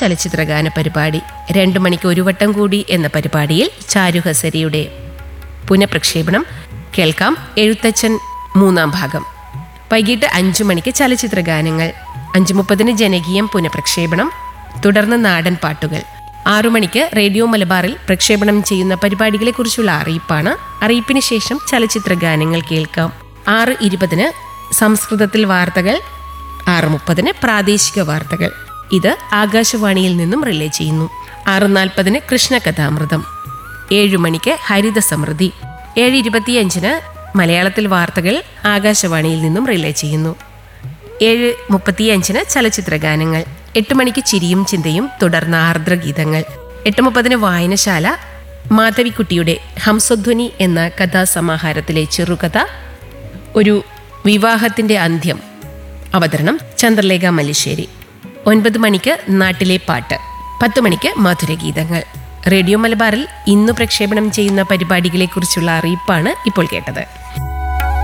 ചലച്ചിത്രഗാന പരിപാടി രണ്ടു മണിക്ക് ഒരു വട്ടം കൂടി എന്ന പരിപാടിയിൽ ചാരുഹസരിയുടെ പുനഃപ്രക്ഷേപണം കേൾക്കാം എഴുത്തച്ഛൻ മൂന്നാം ഭാഗം വൈകിട്ട് അഞ്ചു മണിക്ക് ചലച്ചിത്ര ഗാനങ്ങൾ അഞ്ചു മുപ്പതിന് ജനകീയം പുനഃപ്രക്ഷേപണം തുടർന്ന് നാടൻ പാട്ടുകൾ ആറു മണിക്ക് റേഡിയോ മലബാറിൽ പ്രക്ഷേപണം ചെയ്യുന്ന പരിപാടികളെക്കുറിച്ചുള്ള അറിയിപ്പാണ് അറിയിപ്പിന് ശേഷം ചലച്ചിത്ര ഗാനങ്ങൾ കേൾക്കാം ആറ് ഇരുപതിന് സംസ്കൃതത്തിൽ വാർത്തകൾ ആറ് മുപ്പതിന് പ്രാദേശിക വാർത്തകൾ ഇത് ആകാശവാണിയിൽ നിന്നും റിലേ ചെയ്യുന്നു ആറ് നാൽപ്പതിന് കൃഷ്ണകഥാമൃതം ഏഴു മണിക്ക് ഹരിത സമൃദ്ധി ഏഴ് ഇരുപത്തിയഞ്ചിന് മലയാളത്തിൽ വാർത്തകൾ ആകാശവാണിയിൽ നിന്നും റിലേ ചെയ്യുന്നു ഏഴ് മുപ്പത്തിയഞ്ചിന് ചലച്ചിത്ര ഗാനങ്ങൾ എട്ട് മണിക്ക് ചിരിയും ചിന്തയും തുടർന്ന് ആർദ്രഗീതങ്ങൾ എട്ട് മുപ്പതിന് വായനശാല മാധവിക്കുട്ടിയുടെ ഹംസധ്വനി എന്ന കഥാസമാഹാരത്തിലെ ചെറുകഥ ഒരു വിവാഹത്തിന്റെ അന്ത്യം അവതരണം ചന്ദ്രലേഖ മല്ലിശ്ശേരി ഒൻപത് മണിക്ക് നാട്ടിലെ പാട്ട് പത്ത് മണിക്ക് മധുരഗീതങ്ങൾ റേഡിയോ മലബാറിൽ ഇന്ന് പ്രക്ഷേപണം ചെയ്യുന്ന പരിപാടികളെക്കുറിച്ചുള്ള അറിയിപ്പാണ് ഇപ്പോൾ കേട്ടത്